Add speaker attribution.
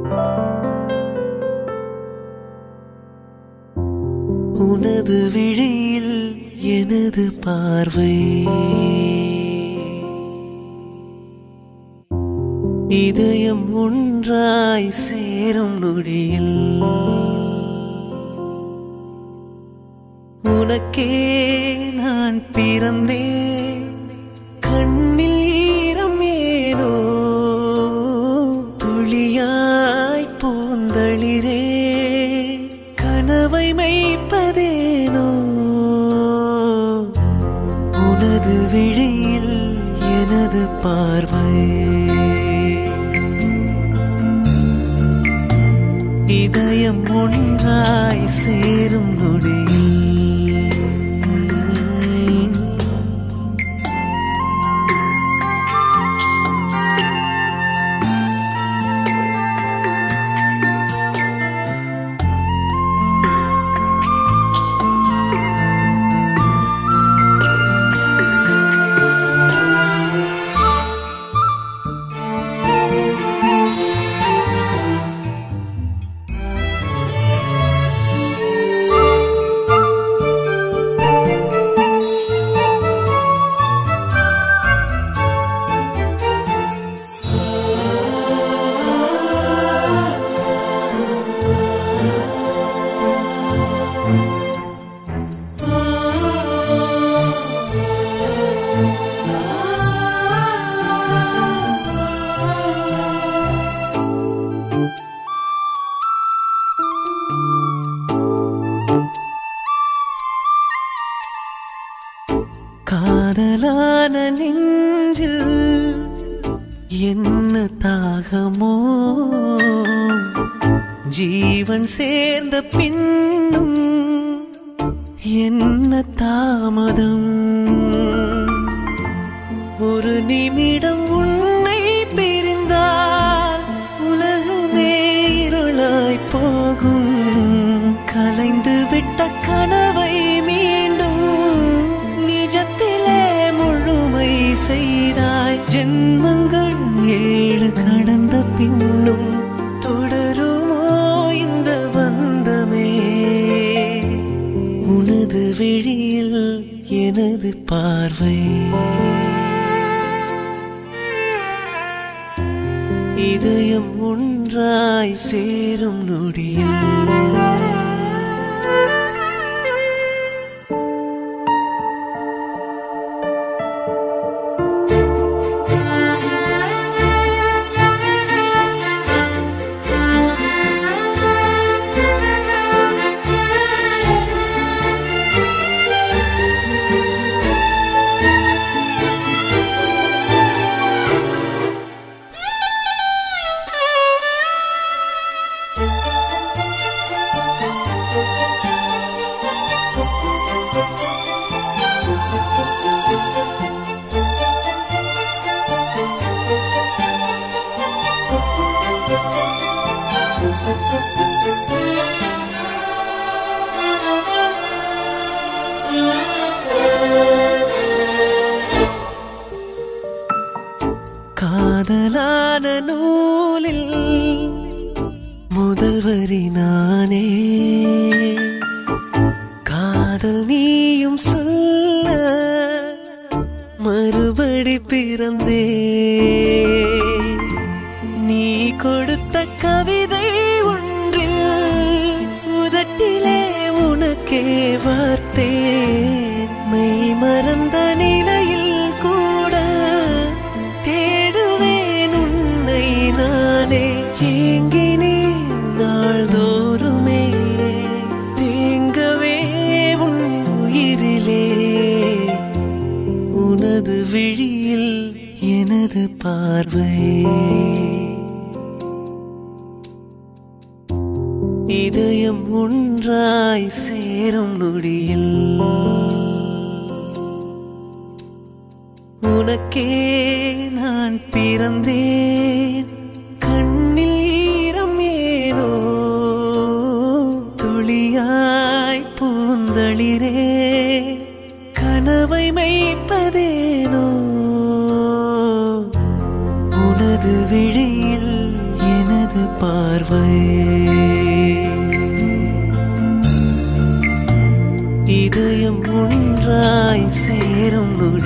Speaker 1: உனது விழியில் எனது பார்வை இதயம் ஒன்றாய் சேரும் நொடியில் உனக்கே நான் பிறந்தேன் கண்ணில் ஈரம் ஏனோ துளியாய் பூந்தளிரே கனவை மெய்ப்பதேனோ உனது விழியில் எனது பார்வை இதயம் ஒன்றாய் சேரும் நொடியில் காதலான நெஞ்சில் என்ன தாகமோ ஜீவன் சேர்ந்த பின்னும் என்ன தாமதம் ஒரு நிமிடம் உன்னை பிரிந்தால் உலகமே இருளாய் போகும் கலைந்து விட்ட கனவை மீண்டும் நிஜத்திலே முழுமை செய்தாய் ஜென்மங்கள் ஏழு கடந்த பின்னும் தொடருமோ இந்த பந்தமே உனது விழியில் எனது பார்வை இதயம் ஒன்றாய் சேரும் நொடியில் காதலான நூலில் முதல் வரி நானே காதல் நீயும் சொல்ல மறுபடி பிறந்தே நீ கொடுத்த கவிதை ஒன்றில் உதட்டிலே உனக்கே வார்த்தேன் மெய் மறந்த நிலையில் கூட தேடுவேன் உன்னை நானே ஏங்கினேன் நாள்தோறுமே தேங்கவே உன் உயிரிலே உனது விழியில் எனது பார்வை இதயம் ஒன்றாய் சேரும் நொடியில் உனக்கே நான் பிறந்தேன் கண்ணில் ஈரம் ஏனோ துளியாய் பூந்தளிரே கனவை மெய்ப்பதேனோ உனது விழியில் எனது பார்வை இதயம் ஒன்றாய் சேரும் நொடி